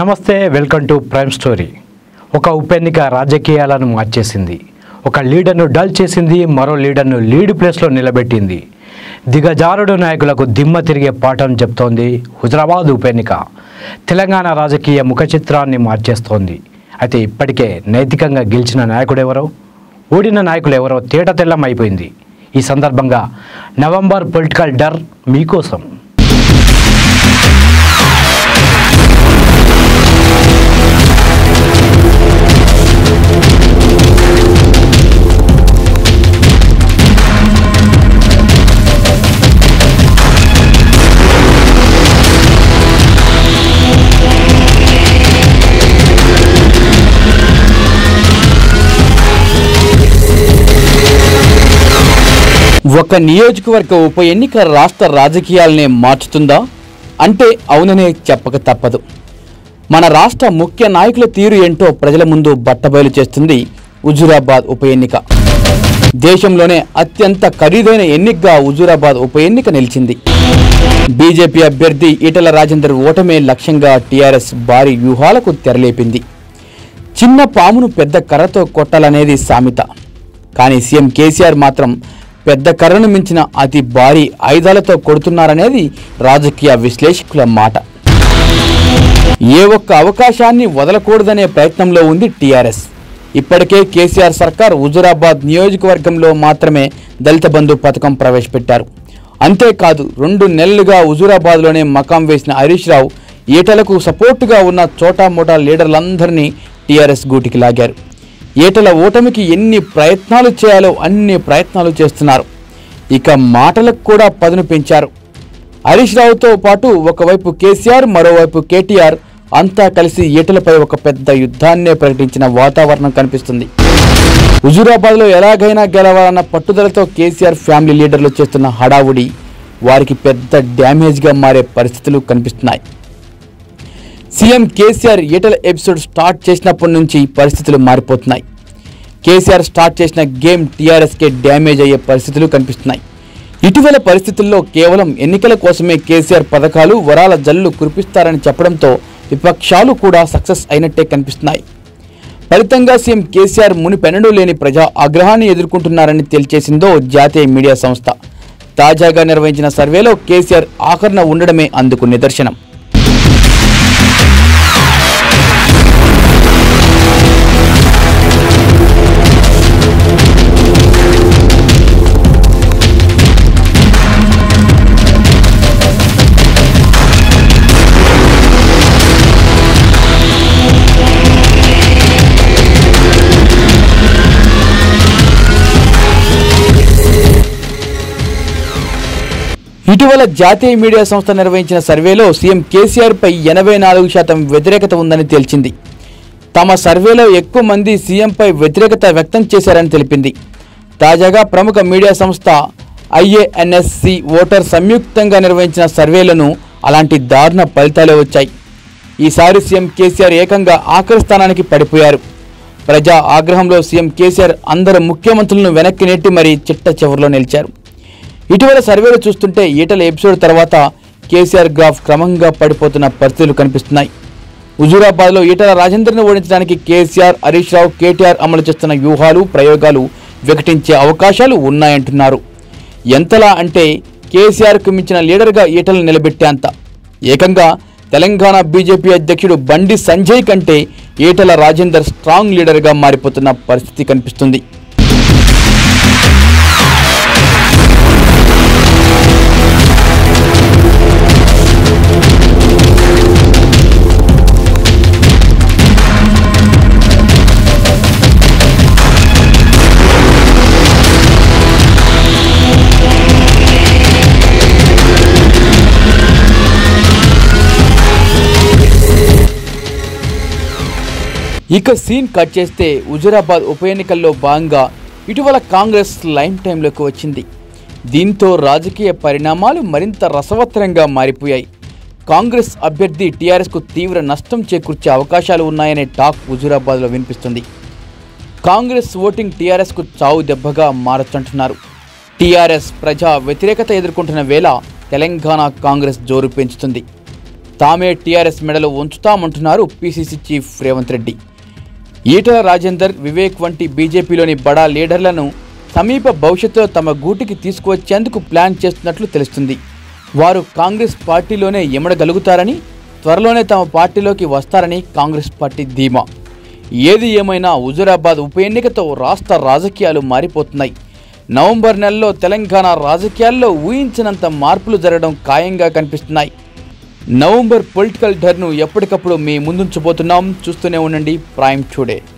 నమస్తే welcome to prime story ఒక ఉప ఎన్నిక రాజకీయాలను మార్చేసింది ఒక లీడర్ను డల్ చేసింది మరో లీడర్ను లీడ్ ప్లేస్లో నిలబెట్టింది దిగజారుడు నాయకులకు దిమ్మ తిరిగే పాఠం చెప్తోంది హుజరాబాద్ ఉప ఎన్నిక తెలంగాణ రాజకీయ ముఖ చిత్రాన్ని మార్చేస్తోంది అయితే ఇప్పటికే నైతికంగా గెలిచిన నాయకుడెవరో ఓడిన నాయకులు ఎవరో తేట తెల్లం అయిపోయింది ఈ సందర్భంగా నవంబర్ పొలిటికల్ డర్ మీకోసం ఒక నియోజకవర్గ ఉప ఎన్నిక రాష్ట్ర రాజకీయాలనే మార్చుతుందా అంటే అవుననే చెప్పక తప్పదు మన రాష్ట్ర ముఖ్య నాయకుల తీరు ఏంటో ప్రజల ముందు బట్టబయలు చేస్తుంది హుజూరాబాద్ ఉప ఎన్నిక దేశంలోనే అత్యంత ఖరీదైన ఎన్నికగా హుజూరాబాద్ ఉప ఎన్నిక నిలిచింది బీజేపీ అభ్యర్థి ఈటల రాజేందర్ ఓటమే లక్ష్యంగా టీఆర్ఎస్ భారీ వ్యూహాలకు తెరలేపింది చిన్న పామును పెద్ద కర్రతో కొట్టాలనేది సామెత కానీ సీఎం కేసీఆర్ మాత్రం పెద్ద కర్రను మించిన అతి భారీ ఆయుధాలతో కొడుతున్నారనేది రాజకీయ విశ్లేషకుల మాట ఏ ఒక్క అవకాశాన్ని వదలకూడదనే ప్రయత్నంలో ఉంది టీఆర్ఎస్ ఇప్పటికే కేసీఆర్ సర్కార్ హుజురాబాద్ నియోజకవర్గంలో మాత్రమే దళిత బంధు పథకం ప్రవేశపెట్టారు అంతేకాదు రెండు నెలలుగా హుజూరాబాద్లోనే మకాం వేసిన హరీష్ రావు ఈటలకు సపోర్టుగా ఉన్న చోటా మోటా లీడర్లందరినీ టీఆర్ఎస్ గూటికి లాగారు ఈటల ఓటమికి ఎన్ని ప్రయత్నాలు చేయాలో అన్ని ప్రయత్నాలు చేస్తున్నారు ఇక మాటలకు కూడా పదును పెంచారు హరీష్ రావుతో పాటు ఒకవైపు కేసీఆర్ మరోవైపు కేటీఆర్ అంతా కలిసి ఈటలపై ఒక పెద్ద యుద్ధాన్నే ప్రకటించిన వాతావరణం కనిపిస్తుంది హుజూరాబాద్లో ఎలాగైనా గెలవాలన్న పట్టుదలతో కేసీఆర్ ఫ్యామిలీ లీడర్లు చేస్తున్న హడావుడి వారికి పెద్ద డ్యామేజ్గా మారే పరిస్థితులు కనిపిస్తున్నాయి CM KCR Etela episode start చేసినప్పటి నుంచి పరిస్థితులు మారిపోతున్నాయి కేసీఆర్ స్టార్ట్ చేసిన గేమ్ టీఆర్ఎస్కే డ్యామేజ్ అయ్యే పరిస్థితులు కనిపిస్తున్నాయి ఇటీవల పరిస్థితుల్లో కేవలం ఎన్నికల కోసమే కేసీఆర్ పథకాలు వరాల జల్లు కురిపిస్తారని చెప్పడంతో విపక్షాలు కూడా సక్సెస్ అయినట్టే కనిపిస్తున్నాయి ఫలితంగా సీఎం కేసీఆర్ మునిపెన్నడూ లేని ప్రజా ఆగ్రహాన్ని ఎదుర్కొంటున్నారని తేల్చేసిందో జాతీయ మీడియా సంస్థ తాజాగా నిర్వహించిన సర్వేలో కేసీఆర్ ఆఖరణ ఉండడమే అందుకు నిదర్శనం ఇటీవల జాతీయ మీడియా సంస్థ నిర్వహించిన సర్వేలో సీఎం కేసీఆర్ పై ఎనభై నాలుగు శాతం వ్యతిరేకత ఉందని తేల్చింది తమ సర్వేలో ఎక్కువ మంది సీఎంపై వ్యతిరేకత వ్యక్తం చేశారని తెలిపింది తాజాగా ప్రముఖ మీడియా సంస్థ ఐఏఎన్ఎస్సి ఓటర్ సంయుక్తంగా నిర్వహించిన సర్వేలను అలాంటి దారుణ ఫలితాలే వచ్చాయి ఈసారి సీఎం కేసీఆర్ ఏకంగా ఆఖరి స్థానానికి పడిపోయారు ప్రజా ఆగ్రహంలో సీఎం కేసీఆర్ అందరు ముఖ్యమంత్రులను వెనక్కి నెట్టి మరీ చిట్ట చివరిలో నిలిచారు ఇటీవల సర్వేలు చూస్తుంటే ఈటల ఎపిసోడ్ తర్వాత కేసీఆర్ గ్రాఫ్ క్రమంగా పడిపోతున్న పరిస్థితులు కనిపిస్తున్నాయి హుజూరాబాద్లో ఈటల రాజేందర్ని ఓడించడానికి కేసీఆర్ హరీష్ రావు కేటీఆర్ అమలు చేస్తున్న వ్యూహాలు ప్రయోగాలు వికటించే అవకాశాలు ఉన్నాయంటున్నారు ఎంతలా అంటే కేసీఆర్కు మించిన లీడర్గా ఈటలను నిలబెట్టేంత ఏకంగా తెలంగాణ బీజేపీ అధ్యక్షుడు బండి సంజయ్ కంటే ఈటల రాజేందర్ స్ట్రాంగ్ లీడర్గా మారిపోతున్న పరిస్థితి కనిపిస్తుంది ఇక సీన్ కట్ చేస్తే హుజురాబాద్ ఉప ఎన్నికల్లో భాగంగా ఇటీవల కాంగ్రెస్ లైన్ టైంలోకి వచ్చింది దీంతో రాజకీయ పరిణామాలు మరింత రసవత్తరంగా మారిపోయాయి కాంగ్రెస్ అభ్యర్థి టీఆర్ఎస్కు తీవ్ర నష్టం చేకూర్చే అవకాశాలు ఉన్నాయనే టాక్ హుజూరాబాద్లో వినిపిస్తుంది కాంగ్రెస్ ఓటింగ్ టీఆర్ఎస్కు చావు దెబ్బగా మారొచ్చంటున్నారు టీఆర్ఎస్ ప్రజా వ్యతిరేకత ఎదుర్కొంటున్న వేళ తెలంగాణ కాంగ్రెస్ జోరు పెంచుతుంది తామే టీఆర్ఎస్ మెడలు ఉంచుతామంటున్నారు పీసీసీ చీఫ్ రేవంత్ రెడ్డి ఈటల రాజేందర్ వివేక్ వంటి బీజేపీలోని బడా లీడర్లను సమీప భవిష్యత్తులో తమ గూటికి తీసుకువచ్చేందుకు ప్లాన్ చేస్తున్నట్లు తెలుస్తుంది వారు కాంగ్రెస్ పార్టీలోనే ఎమడగలుగుతారని త్వరలోనే తమ పార్టీలోకి వస్తారని కాంగ్రెస్ పార్టీ ధీమా ఏది ఏమైనా హుజురాబాద్ ఉప ఎన్నికతో రాష్ట్ర రాజకీయాలు మారిపోతున్నాయి నవంబర్ నెలలో తెలంగాణ రాజకీయాల్లో ఊహించినంత మార్పులు జరగడం ఖాయంగా కనిపిస్తున్నాయి నవంబర్ పొలిటికల్ టర్ను ఎప్పటికప్పుడు మీ ముందుంచబోతున్నాం చూస్తూనే ఉండండి ప్రైమ్ టుడే